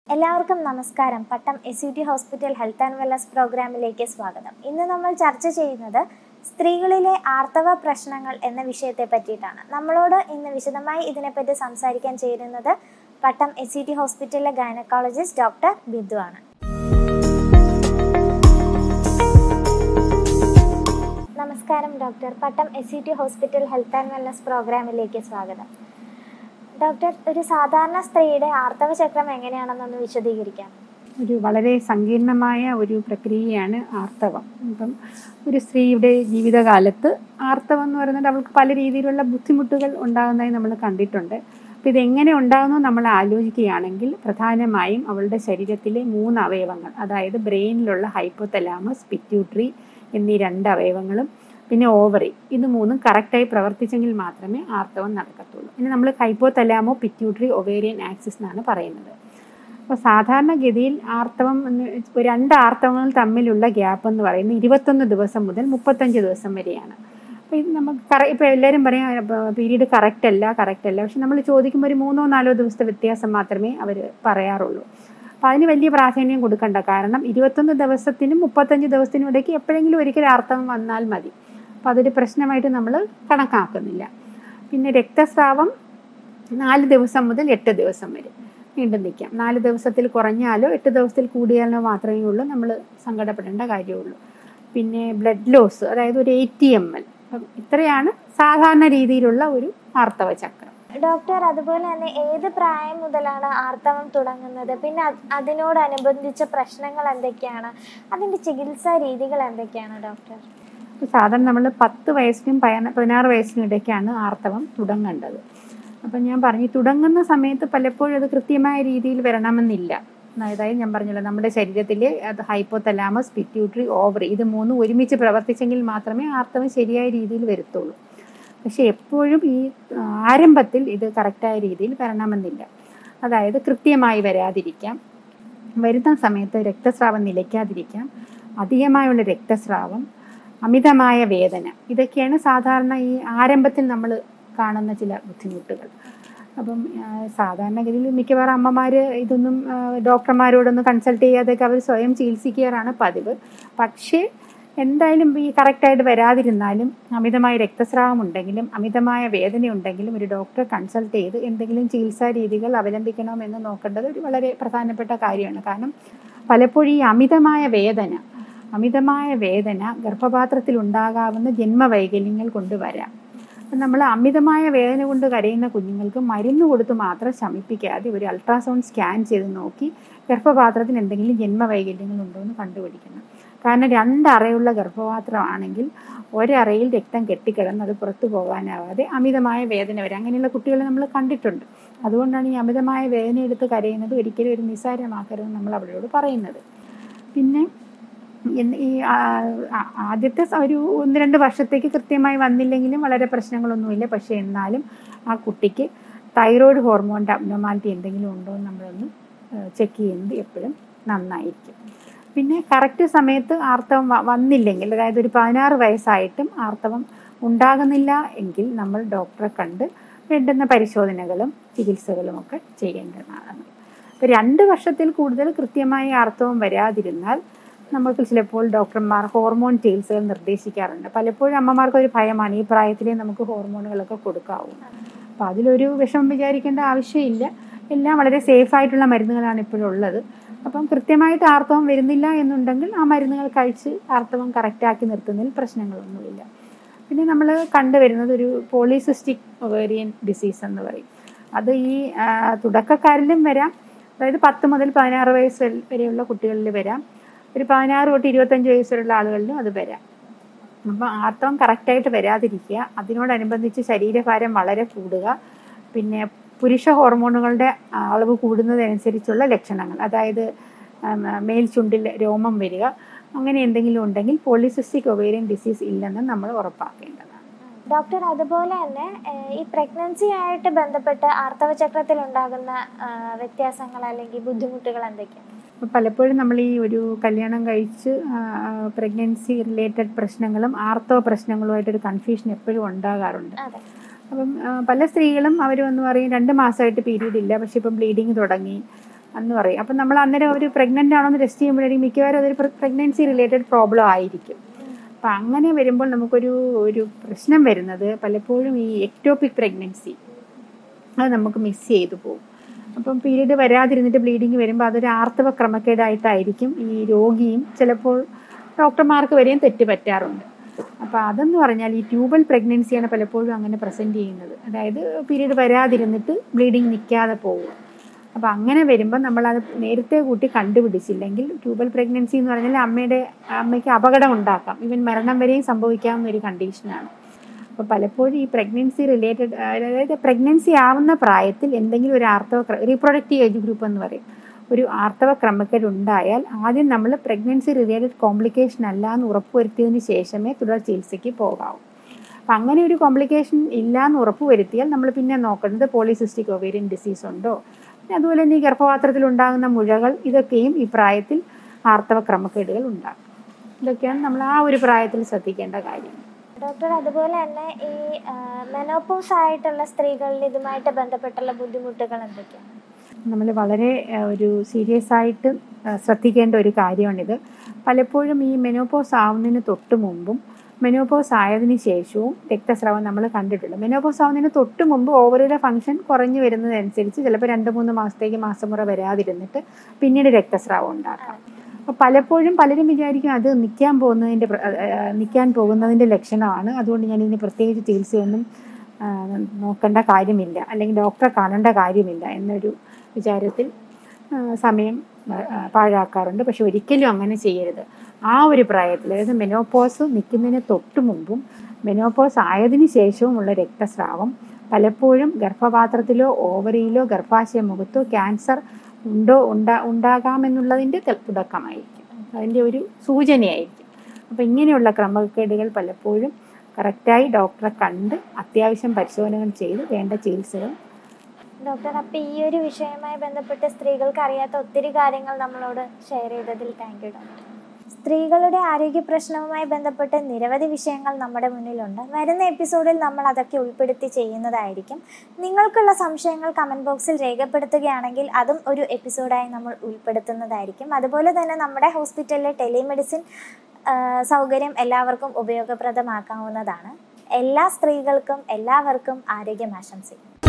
എല്ലാവർക്കും നമസ്കാരം Pattom S U T hospital health and wellness പ്രോഗ്രാമിലേക്ക് സ്വാഗതം ഇന്ന് നമ്മൾ ചർച്ച ചെയ്യുന്നത് സ്ത്രീകളിലെ ആർത്തവ പ്രശ്നങ്ങൾ എന്ന വിഷയത്തെ പറ്റിയിട്ടാണ് നമ്മളോട് ഇന്ന് വിശദമായി ഇതിനെപ്പറ്റി സംസാരിക്കാൻ ചേരുന്നത് പട്ടം എസ് യു ടി ഹോസ്പിറ്റലിലെ ഗൈനക്കോളജിസ്റ്റ് ഡോക്ടർ ബിന്ദു ആണ് നമസ്കാരം doctor Pattom S U T hospital health and wellness പ്രോഗ്രാമിലേക്ക് സ്വാഗതം ഡോക്ടർ ഒരു സാധാരണ സ്ത്രീയുടെ ആർത്തവ ചക്രം എങ്ങനെയാണെന്നൊന്ന് വിശദീകരിക്കാം ഒരു വളരെ സങ്കീർണമായ ഒരു പ്രക്രിയയാണ് ആർത്തവം ഇപ്പം ഒരു സ്ത്രീയുടെ ജീവിതകാലത്ത് ആർത്തവം എന്ന് പറയുന്നത് അവൾക്ക് പല രീതിയിലുള്ള ബുദ്ധിമുട്ടുകൾ ഉണ്ടാകുന്നതായി നമ്മൾ കണ്ടിട്ടുണ്ട് അപ്പോൾ ഇതെങ്ങനെ ഉണ്ടാകുന്നു നമ്മൾ ആലോചിക്കുകയാണെങ്കിൽ പ്രധാനമായും അവളുടെ ശരീരത്തിലെ മൂന്ന് അവയവങ്ങൾ അതായത് ബ്രെയിനിലുള്ള ഹൈപ്പോതലാമസ് പിറ്റ്യൂട്ടറി എന്നീ രണ്ട് അവയവങ്ങളും പിന്നെ ഓവറി ഇത് മൂന്നും കറക്റ്റായി പ്രവർത്തിച്ചെങ്കിൽ മാത്രമേ ആർത്തവം നടക്കത്തുള്ളൂ ഇനി നമ്മൾ ഹൈപ്പോതലാമോ പിറ്റ്യൂട്ടറി ഒവേറിയൻ ആക്സിസ് എന്നാണ് പറയുന്നത് അപ്പോൾ സാധാരണഗതിയിൽ ആർത്തവം എന്ന് വെച്ച് രണ്ട് ആർത്തവങ്ങൾ തമ്മിലുള്ള ഗ്യാപ്പ് എന്ന് പറയുന്നത് ഇരുപത്തൊന്ന് ദിവസം മുതൽ മുപ്പത്തഞ്ച് ദിവസം വരെയാണ് അപ്പോൾ ഇത് നമുക്ക് കറ ഇപ്പോൾ എല്ലാവരും പറയാം പീരീഡ് കറക്റ്റ് അല്ല കറക്റ്റ് അല്ല പക്ഷെ നമ്മൾ ചോദിക്കുമ്പോൾ ഒരു മൂന്നോ നാലോ ദിവസത്തെ വ്യത്യാസം മാത്രമേ അവർ പറയാറുള്ളൂ അപ്പോൾ അതിന് വലിയ പ്രാധാന്യം കൊടുക്കണ്ട കാരണം ഇരുപത്തൊന്ന് ദിവസത്തിനും മുപ്പത്തഞ്ച് ദിവസത്തിനും ഇടയ്ക്ക് എപ്പോഴെങ്കിലും ഒരിക്കൽ ആർത്തവം വന്നാൽ മതി അപ്പോൾ അതൊരു പ്രശ്നമായിട്ട് നമ്മൾ കണക്കാക്കുന്നില്ല പിന്നെ രക്തസ്രാവം നാല് ദിവസം മുതൽ എട്ട് ദിവസം വരെ വീണ്ടും നിൽക്കാം നാല് ദിവസത്തിൽ കുറഞ്ഞാലോ എട്ട് ദിവസത്തിൽ കൂടിയാലോ മാത്രമേ ഉള്ളൂ നമ്മൾ സങ്കടപ്പെടേണ്ട കാര്യമുള്ളൂ പിന്നെ ബ്ലഡ് ലോസ് അതായത് ഒരു എയ്റ്റി എം എൽ അപ്പം ഇത്രയാണ് സാധാരണ രീതിയിലുള്ള ഒരു ആർത്തവ ചക്രം ഡോക്ടർ അതുപോലെ തന്നെ ഏത് പ്രായം മുതലാണ് ആർത്തവം തുടങ്ങുന്നത് പിന്നെ അത് അതിനോടനുബന്ധിച്ച പ്രശ്നങ്ങൾ എന്തൊക്കെയാണ് അതിന്റെ ചികിത്സാ രീതികൾ എന്തൊക്കെയാണ് ഡോക്ടർ സാധാരണ നമ്മൾ പത്ത് വയസ്സിനും പതിന- പതിനാറ് വയസ്സിനും ഇടയ്ക്കാണ് ആർത്തവം തുടങ്ങേണ്ടത് അപ്പം ഞാൻ പറഞ്ഞു തുടങ്ങുന്ന സമയത്ത് പലപ്പോഴും അത് കൃത്യമായ രീതിയിൽ വരണമെന്നില്ല അതായത് ഞാൻ പറഞ്ഞല്ലോ നമ്മുടെ ശരീരത്തിൽ അത് ഹൈപ്പോതലാമസ് പിറ്റ്യൂട്ടറി ഓവറി ഇത് മൂന്നും ഒരുമിച്ച് പ്രവർത്തിച്ചെങ്കിൽ മാത്രമേ ആർത്തവം ശരിയായ രീതിയിൽ വരത്തുള്ളൂ പക്ഷെ എപ്പോഴും ഈ ആ, ആരംഭത്തിൽ ഇത് കറക്റ്റായ രീതിയിൽ വരണമെന്നില്ല അതായത് കൃത്യമായി വരാതിരിക്കാം വരുന്ന സമയത്ത് രക്തസ്രാവം നിലയ്ക്കാതിരിക്കാം അധികമായുള്ള രക്തസ്രാവം അമിതമായ വേദന ഇതൊക്കെയാണ് സാധാരണ ഈ ആരംഭത്തിൽ നമ്മൾ കാണുന്ന ചില ബുദ്ധിമുട്ടുകൾ അപ്പം ആ, സാധാരണഗതിയിൽ മിക്കവാറും അമ്മമാർ ഇതൊന്നും ആ, ഡോക്ടർമാരോടൊന്നും കൺസൾട്ട് ചെയ്യാതെയൊക്കെ അവർ സ്വയം ചികിത്സിക്കാറാണ് പതിവ് പക്ഷേ എന്തായാലും ഈ കറക്റ്റായിട്ട് വരാതിരുന്നാലും അമിതമായ രക്തസ്രാവം ഉണ്ടെങ്കിലും അമിതമായ വേദന ഉണ്ടെങ്കിലും ഒരു ഡോക്ടറെ കൺസൾട്ട് ചെയ്ത് എന്തെങ്കിലും ചികിത്സാ രീതികൾ അവലംബിക്കണമെന്ന് നോക്കേണ്ടത് ഒരു വളരെ പ്രധാനപ്പെട്ട കാര്യമാണ് കാരണം പലപ്പോഴും ഈ അമിതമായ വേദന അമിതമായ വേദന ഗർഭപാത്രത്തിൽ ഉണ്ടാകാവുന്ന ജന്മവൈകല്യങ്ങൾ കൊണ്ട് വരാം അപ്പം നമ്മൾ അമിതമായ വേദന കൊണ്ട് കരയുന്ന കുഞ്ഞുങ്ങൾക്ക് മരുന്ന് കൊടുത്ത് മാത്രം ശമിപ്പിക്കാതെ ഒരു അൾട്രാസൗണ്ട് സ്കാൻ ചെയ്ത് നോക്കി ഗർഭപാത്രത്തിന് എന്തെങ്കിലും ജന്മവൈകല്യങ്ങൾ ഉണ്ടോ എന്ന് കണ്ടുപിടിക്കണം കാരണം രണ്ടറയുള്ള ഗർഭപാത്രമാണെങ്കിൽ ഒരറയിൽ രക്തം കെട്ടിക്കിടന്ന് അത് പുറത്തു പോകാനാവാതെ അമിതമായ വേദന വരും അങ്ങനെയുള്ള കുട്ടികളെ നമ്മൾ കണ്ടിട്ടുണ്ട് അതുകൊണ്ടാണ് ഈ അമിതമായ വേദന എടുത്ത് കരയുന്നത് ഒരിക്കലും ഒരു നിസ്സാരമാക്കരുതെന്ന് നമ്മൾ അവരോട് പറയുന്നത് പിന്നെ എന്ന് ഈ ആ, ആ- ആദ്യത്തെ സ- ഒരു ഒന്ന് രണ്ട് വർഷത്തേക്ക് കൃത്യമായി വന്നില്ലെങ്കിലും വളരെ പ്രശ്നങ്ങളൊന്നുമില്ല പക്ഷേ എന്നാലും ആ കുട്ടിക്ക് തൈറോയ്ഡ് ഹോർമോണിൻ്റെ അബ്നോമാലിറ്റി എന്തെങ്കിലും ഉണ്ടോ എന്ന് നമ്മളൊന്ന് ചെക്ക് ചെയ്യുന്നത് എപ്പോഴും നന്നായിരിക്കും പിന്നെ കറക്റ്റ് സമയത്ത് ആർത്തവം വ- വന്നില്ലെങ്കിൽ അതായത് ഒരു പതിനാറ് വയസ്സായിട്ടും ആർത്തവം ഉണ്ടാകുന്നില്ല എങ്കിൽ നമ്മൾ ഡോക്ടറെ കണ്ട് വേണ്ടുന്ന പരിശോധനകളും ചികിത്സകളും ഒക്കെ ചെയ്യേണ്ടതാണ് ഇപ്പോൾ രണ്ട് വർഷത്തിൽ കൂടുതൽ കൃത്യമായി ആർത്തവം വരാതിരുന്നാൽ നമുക്ക് ചിലപ്പോൾ ഡോക്ടർമാർ ഹോർമോൺ ചികിത്സകൾ നിർദ്ദേശിക്കാറുണ്ട് പലപ്പോഴും അമ്മമാർക്ക് ഒരു ഭയമാണ് ഈ പ്രായത്തിലേ നമുക്ക് ഹോർമോണുകളൊക്കെ കൊടുക്കാവൂ അപ്പോൾ അതിലൊരു വിഷമം വിചാരിക്കേണ്ട ആവശ്യമില്ല എല്ലാം വളരെ സേഫ് ആയിട്ടുള്ള മരുന്നുകളാണ് ഇപ്പോഴും ഉള്ളത് അപ്പം കൃത്യമായിട്ട് ആർത്തവം വരുന്നില്ല എന്നുണ്ടെങ്കിൽ ആ മരുന്നുകൾ കഴിച്ച് ആർത്തവം കറക്റ്റാക്കി നിർത്തുന്നതിൽ പ്രശ്നങ്ങളൊന്നുമില്ല പിന്നെ നമ്മൾ കണ്ടുവരുന്നത് ഒരു പോളിസിസ്റ്റിക് ഒവേറിയൻ ഡിസീസ് എന്ന് പറയും അത് ഈ ആ, തുടക്കക്കാരിലും വരാം അതായത് പത്ത് മുതൽ പതിനാറ് വയസ്സ് വരെ- വരെയുള്ള കുട്ടികളിൽ വരാം ഒരു പതിനാറ് തൊട്ട് ഇരുപത്തഞ്ച് വയസ്സ് വരെയുള്ള ആളുകളിലും അത് വരാം അപ്പം ആർത്തവം കറക്റ്റായിട്ട് വരാതിരിക്കുക അതിനോടനുബന്ധിച്ച് ശരീരഭാരം വളരെ കൂടുക പിന്നെ പുരുഷ ഹോർമോണുകളുടെ അളവ് കൂടുന്നതനുസരിച്ചുള്ള ലക്ഷണങ്ങൾ അതായത് ഉം, മേൽ ചുണ്ടിൽ രോമം വരിക അങ്ങനെ എന്തെങ്കിലും ഉണ്ടെങ്കിൽ പോളിസിസ്റ്റിക് ഒവേറിയൻ ഡിസീസ് ഇല്ലെന്ന് നമ്മൾ ഉറപ്പാക്കേണ്ടതാണ് ഡോക്ടർ അതുപോലെ തന്നെ ഏഹ്, ഈ പ്രഗ്നൻസി ആയിട്ട് ബന്ധപ്പെട്ട് ആർത്തവ ചക്രത്തിൽ ഉണ്ടാകുന്ന ആഹ്, വ്യത്യാസങ്ങൾ അല്ലെങ്കിൽ ബുദ്ധിമുട്ടുകൾ എന്തൊക്കെയാണ് അപ്പോൾ പലപ്പോഴും നമ്മൾ ഈ ഒരു കല്യാണം കഴിച്ച് പ്രഗ്നൻസി റിലേറ്റഡ് പ്രശ്നങ്ങളും ആർത്തവ പ്രശ്നങ്ങളുമായിട്ടൊരു കൺഫ്യൂഷൻ എപ്പോഴും ഉണ്ടാകാറുണ്ട് അതെ അപ്പം ആ, പല സ്ത്രീകളും അവർ വന്ന് പറയും രണ്ട് മാസമായിട്ട് പീരീഡ് ഇല്ല പക്ഷെ ഇപ്പം ബ്ലീഡിങ് തുടങ്ങി എന്ന് പറയും അപ്പം നമ്മൾ അന്നേരം ഒരു പ്രഗ്നൻ്റ് ആണോ എന്ന് ടെസ്റ്റ് ചെയ്യുമ്പോഴായിരിക്കും മിക്കവാറും അതൊരു പ്രഗ്നൻസി റിലേറ്റഡ് പ്രോബ്ലം ആയിരിക്കും അപ്പം അങ്ങനെ വരുമ്പോൾ നമുക്കൊരു ഒരു പ്രശ്നം വരുന്നത് പലപ്പോഴും ഈ എക്ടോപിക് പ്രഗ്നൻസി അത് നമുക്ക് മിസ് ചെയ്തു പോകും അപ്പം പീരീഡ് വരാതിരുന്നിട്ട് ബ്ലീഡിങ് വരുമ്പോൾ അതൊരു ആർത്തവ ക്രമക്കേടായിട്ടായിരിക്കും ഈ രോഗിയും ചിലപ്പോൾ ഡോക്ടർമാർക്ക് വരെയും തെറ്റ് പറ്റാറുണ്ട് അപ്പോൾ അതെന്ന് പറഞ്ഞാൽ ഈ ട്യൂബൽ പ്രഗ്നൻസിയാണ് പലപ്പോഴും അങ്ങനെ പ്രസൻറ്റ് ചെയ്യുന്നത് അതായത് പീരീഡ് വരാതിരുന്നിട്ട് ബ്ലീഡിങ് നിൽക്കാതെ പോകും അപ്പോൾ അങ്ങനെ വരുമ്പോൾ നമ്മളത് നേരത്തെ കൂട്ടി കണ്ടുപിടിച്ചില്ലെങ്കിൽ ട്യൂബൽ പ്രഗ്നൻസി എന്ന് പറഞ്ഞാൽ അമ്മയുടെ അമ്മയ്ക്ക് അപകടം ഉണ്ടാക്കാം ഈവൻ മരണം വരെയും സംഭവിക്കാവുന്ന ഒരു കണ്ടീഷനാണ് അപ്പോൾ പലപ്പോഴും ഈ പ്രഗ്നൻസി റിലേറ്റഡ് അതായത് പ്രഗ്നൻസി ആവുന്ന പ്രായത്തിൽ എന്തെങ്കിലും ഒരു ആർത്തവ റീപ്രൊഡക്റ്റീവ് ഏജ് ഗ്രൂപ്പ് എന്ന് പറയും ഒരു ആർത്തവ ക്രമക്കേട് ഉണ്ടായാൽ ആദ്യം നമ്മൾ പ്രഗ്നൻസി റിലേറ്റഡ് കോംപ്ലിക്കേഷൻ അല്ല എന്ന് ഉറപ്പുവരുത്തിയതിന് ശേഷമേ തുടർ ചികിത്സയ്ക്ക് പോകാവൂ അപ്പം അങ്ങനെ ഒരു കോംപ്ലിക്കേഷൻ ഇല്ല എന്ന് ഉറപ്പുവരുത്തിയാൽ നമ്മൾ പിന്നെ നോക്കേണ്ടത് പോളിസിസ്റ്റിക് ഒവേരിയൻ ഡിസീസ് ഉണ്ടോ പിന്നെ അതുപോലെ തന്നെ ഈ ഗർഭപാത്രത്തിൽ ഉണ്ടാകുന്ന മുഴകൾ ഇതൊക്കെയും ഈ പ്രായത്തിൽ ആർത്തവ ക്രമക്കേടുകൾ ഉണ്ടാകും ഇതൊക്കെയാണ് നമ്മൾ ആ ഒരു പ്രായത്തിൽ ശ്രദ്ധിക്കേണ്ട കാര്യം ഡോക്ടർ അതുപോലെ തന്നെ ഈ മെനോപോസ് ആയിട്ടുള്ള സ്ത്രീകളിൽ ഇതുമായിട്ട് ബന്ധപ്പെട്ടുള്ള ബുദ്ധിമുട്ടുകൾ എന്തൊക്കെയാണ് നമ്മൾ വളരെ ആ, ഒരു സീരിയസ് ആയിട്ട് ആ, ശ്രദ്ധിക്കേണ്ട ഒരു കാര്യമാണിത് പലപ്പോഴും ഈ മെനോപോസ് ആവുന്നതിന് തൊട്ട് മുമ്പും മെനോപോസ് ആയതിനു ശേഷവും രക്തസ്രാവം നമ്മൾ കണ്ടിട്ടുണ്ട് മെനോപോസ് ആവുന്നതിന് തൊട്ട് മുമ്പ് ഓവറിയുടെ ഫംഗ്ഷൻ കുറഞ്ഞു വരുന്നതനുസരിച്ച് ചിലപ്പോൾ രണ്ട് മൂന്ന് മാസത്തേക്ക് മാസമുറ വരാതിരുന്നിട്ട് പിന്നീട് രക്തസ്രാവം ഉണ്ടാക്കാം അപ്പോൾ പലപ്പോഴും പലരും വിചാരിക്കും അത് നിൽക്കാൻ പോകുന്നതിൻ്റെ പ്ര- ആ, ആ, നിൽക്കാൻ പോകുന്നതിൻ്റെ ലക്ഷണമാണ് അതുകൊണ്ട് ഞാൻ ഇതിന് പ്രത്യേകിച്ച് ചികിത്സയൊന്നും ആ, നോക്കേണ്ട കാര്യമില്ല അല്ലെങ്കിൽ ഡോക്ടറെ കാണേണ്ട കാര്യമില്ല എന്നൊരു വിചാരത്തിൽ ആ, സമയം ആ, പാഴാക്കാറുണ്ട് പക്ഷെ ഒരിക്കലും അങ്ങനെ ചെയ്യരുത് ആ ഒരു പ്രായത്തിൽ അതായത് മെനോപോസ് നിൽക്കുന്നതിന് തൊട്ട് മുമ്പും മെനോപോസ് ആയതിനു ശേഷവുമുള്ള രക്തസ്രാവം പലപ്പോഴും ഗർഭപാത്രത്തിലോ ഓവറിയിലോ ഗർഭാശയ മുഖത്തോ ക്യാൻസർ ഉണ്ടോ ഉണ്ടാ ഉണ്ടാകാമെന്നുള്ളതിൻ്റെ തെ- തുടക്കമായിരിക്കും അതിൻ്റെ ഒരു സൂചനയായിരിക്കും അപ്പോൾ ഇങ്ങനെയുള്ള ക്രമക്കേടുകൾ പലപ്പോഴും കറക്റ്റായി ഡോക്ടറെ കണ്ട് അത്യാവശ്യം പരിശോധനകൾ ചെയ്ത് വേണ്ട ചികിത്സകൾ ഡോക്ടർ അപ്പൊ ഈ ഒരു വിഷയവുമായി ബന്ധപ്പെട്ട് സ്ത്രീകൾക്ക് അറിയാത്ത ഒത്തിരി കാര്യങ്ങൾ നമ്മളോട് ഷെയർ ചെയ്തതിൽ താങ്ക് യു ഡോക്ടർ സ്ത്രീകളുടെ ആരോഗ്യ പ്രശ്നവുമായി ബന്ധപ്പെട്ട് നിരവധി വിഷയങ്ങൾ നമ്മുടെ മുന്നിലുണ്ട് വരുന്ന എപ്പിസോഡിൽ നമ്മൾ അതൊക്കെ ഉൾപ്പെടുത്തി ചെയ്യുന്നതായിരിക്കും നിങ്ങൾക്കുള്ള സംശയങ്ങൾ കമൻറ്റ് ബോക്സിൽ രേഖപ്പെടുത്തുകയാണെങ്കിൽ അതും ഒരു എപ്പിസോഡായി നമ്മൾ ഉൾപ്പെടുത്തുന്നതായിരിക്കും അതുപോലെ തന്നെ നമ്മുടെ ഹോസ്പിറ്റലിലെ ടെലിമെഡിസിൻ ആ, സൗകര്യം എല്ലാവർക്കും ഉപയോഗപ്രദമാക്കാവുന്നതാണ് എല്ലാ സ്ത്രീകൾക്കും എല്ലാവർക്കും ആരോഗ്യം ആശംസിക്കുന്നു